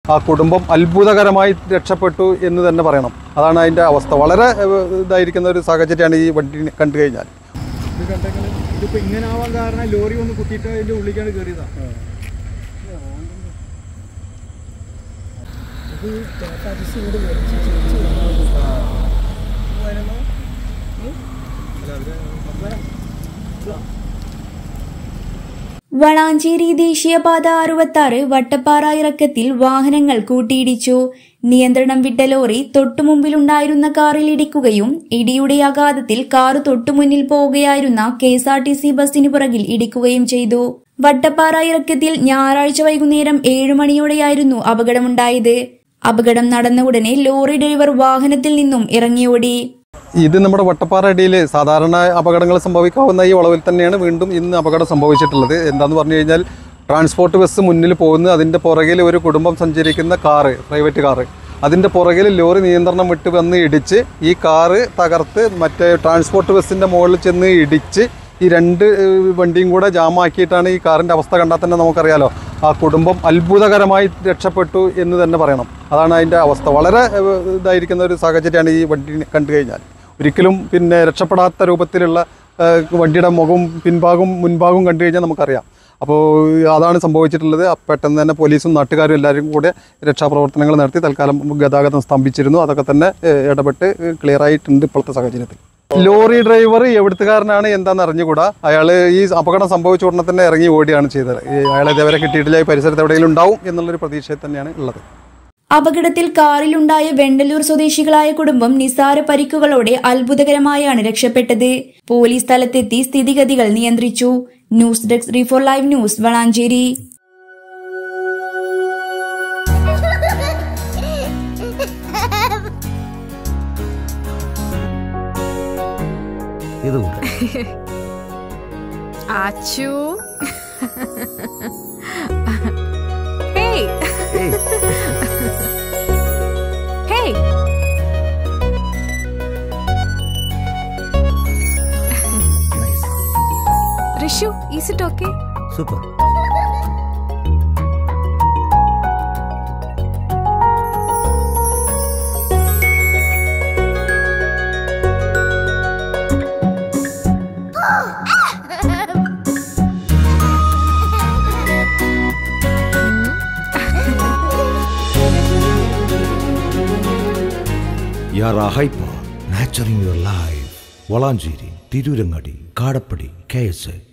ആ കുടുംബം അത്ഭുതകരമായി രക്ഷപ്പെട്ടു എന്ന് തന്നെ പറയണം അതാണ് അതിൻ്റെ അവസ്ഥ വളരെ ഏഹ്, ഇതായിരിക്കുന്ന ഒരു സാഹചര്യമാണ് ഈ വണ്ടി കണ്ടു കഴിഞ്ഞാൽ ഇത് കണ്ടെങ്കിൽ ഇതിപ്പോ ഇങ്ങനെ ആവാൻ കാരണം ലോറി ഒന്ന് കുത്തിയിട്ട് അതിന്റെ ഉള്ളിലേക്കാണ് കയറിയതാ വളാഞ്ചേരി ദേശീയപാത അറുപത്താറ് വട്ടപ്പാറ ഇറക്കത്തിൽ വാഹനങ്ങൾ കൂട്ടിയിടിച്ചു നിയന്ത്രണം വിട്ട ലോറി തൊട്ടുമുമ്പിലുണ്ടായിരുന്ന കാറിൽ ഇടിക്കുകയും ഇടിയുടെ ആഘാതത്തിൽ കാറ് തൊട്ടുമുന്നിൽ പോവുകയായിരുന്ന K S R T C ബസിന് പുറകിൽ ഇടിക്കുകയും ചെയ്തു വട്ടപ്പാറ ഇറക്കത്തിൽ ഞായറാഴ്ച വൈകുന്നേരം ഏഴു മണിയോടെയായിരുന്നു അപകടമുണ്ടായത് അപകടം നടന്ന ഉടനെ ലോറി ഡ്രൈവർ വാഹനത്തിൽ നിന്നും ഇറങ്ങിയോടി ഇത് നമ്മുടെ വട്ടപ്പാറ അടിയിൽ സാധാരണ അപകടങ്ങൾ സംഭവിക്കാവുന്ന ഈ വളവിൽ തന്നെയാണ് വീണ്ടും ഇന്ന് അപകടം സംഭവിച്ചിട്ടുള്ളത് എന്താന്ന് പറഞ്ഞു കഴിഞ്ഞാൽ ട്രാൻസ്പോർട്ട് ബസ് മുന്നിൽ പോകുന്നു അതിൻ്റെ പുറകിൽ ഒരു കുടുംബം സഞ്ചരിക്കുന്ന കാറ് പ്രൈവറ്റ് കാറ് അതിൻ്റെ പുറകിൽ ലോറി നിയന്ത്രണം വിട്ട് വന്ന് ഇടിച്ച് ഈ കാറ് തകർത്ത് മറ്റേ ട്രാൻസ്പോർട്ട് ബസ്സിൻ്റെ മുകളിൽ ചെന്ന് ഇടിച്ച് ഈ രണ്ട് ഏഹ്, വണ്ടിയും കൂടെ ജാമാക്കിയിട്ടാണ് ഈ കാറിൻ്റെ അവസ്ഥ കണ്ടാൽ തന്നെ നമുക്കറിയാലോ ആ കുടുംബം അത്ഭുതകരമായി രക്ഷപ്പെട്ടു എന്ന് തന്നെ പറയണം അതാണ് അതിൻ്റെ അവസ്ഥ വളരെ ഏഹ്, ഇതായിരിക്കുന്ന ഒരു സാഹചര്യമാണ് ഈ വണ്ടി കണ്ടു കഴിഞ്ഞാൽ ഒരിക്കലും പിന്നെ രക്ഷപ്പെടാത്ത രൂപത്തിലുള്ള ഏഹ്, വണ്ടിയുടെ മുഖവും പിൻഭാഗവും മുൻഭാഗവും കണ്ടു കഴിഞ്ഞാൽ നമുക്കറിയാം അപ്പോൾ അതാണ് സംഭവിച്ചിട്ടുള്ളത് അപ്പൊ പെട്ടെന്ന് തന്നെ പോലീസും നാട്ടുകാരും എല്ലാവരും കൂടെ രക്ഷാപ്രവർത്തനങ്ങൾ നടത്തി തൽക്കാലം ഗതാഗതം സ്തംഭിച്ചിരുന്നു അതൊക്കെ തന്നെ ഏഹ്, ഇടപെട്ട് ക്ലിയർ ആയിട്ടുണ്ട് ഇപ്പോഴത്തെ സാഹചര്യത്തിൽ ലോറി ഡ്രൈവർ എവിടുത്തുകാരനാണ് എന്താണെന്ന് അറിഞ്ഞുകൂടാ അയാൾ ഈ അപകടം സംഭവിച്ച ഉടനെ തന്നെ ഇറങ്ങി ഓടിയാണ് ചെയ്തത് ഈ അയാളെ ഇതേവരെ കിട്ടിയിട്ടില്ല ഈ പരിസരത്ത് എവിടെയെങ്കിലും ഉണ്ടാവും എന്നുള്ളൊരു പ്രതീക്ഷയിൽ തന്നെയാണ് ഉള്ളത് അപകടത്തിൽ കാറിലുണ്ടായ വെണ്ടലൂർ സ്വദേശികളായ കുടുംബം നിസാര പരിക്കുകളോടെ അത്ഭുതകരമായാണ് രക്ഷപ്പെട്ടത് പോലീസ് സ്ഥലത്തെത്തി സ്ഥിതിഗതികൾ നിയന്ത്രിച്ചു ന്യൂസ് ഡെസ്ക് റീഫോർ ലൈവ് ന്യൂസ് വളാഞ്ചേരി ഇത് കൂടെ ആച്ചു hey hey hey nice Rishu is it okay super യാറാ hyper nurturing your life Valanchery Tirurangadi Kadappadi K S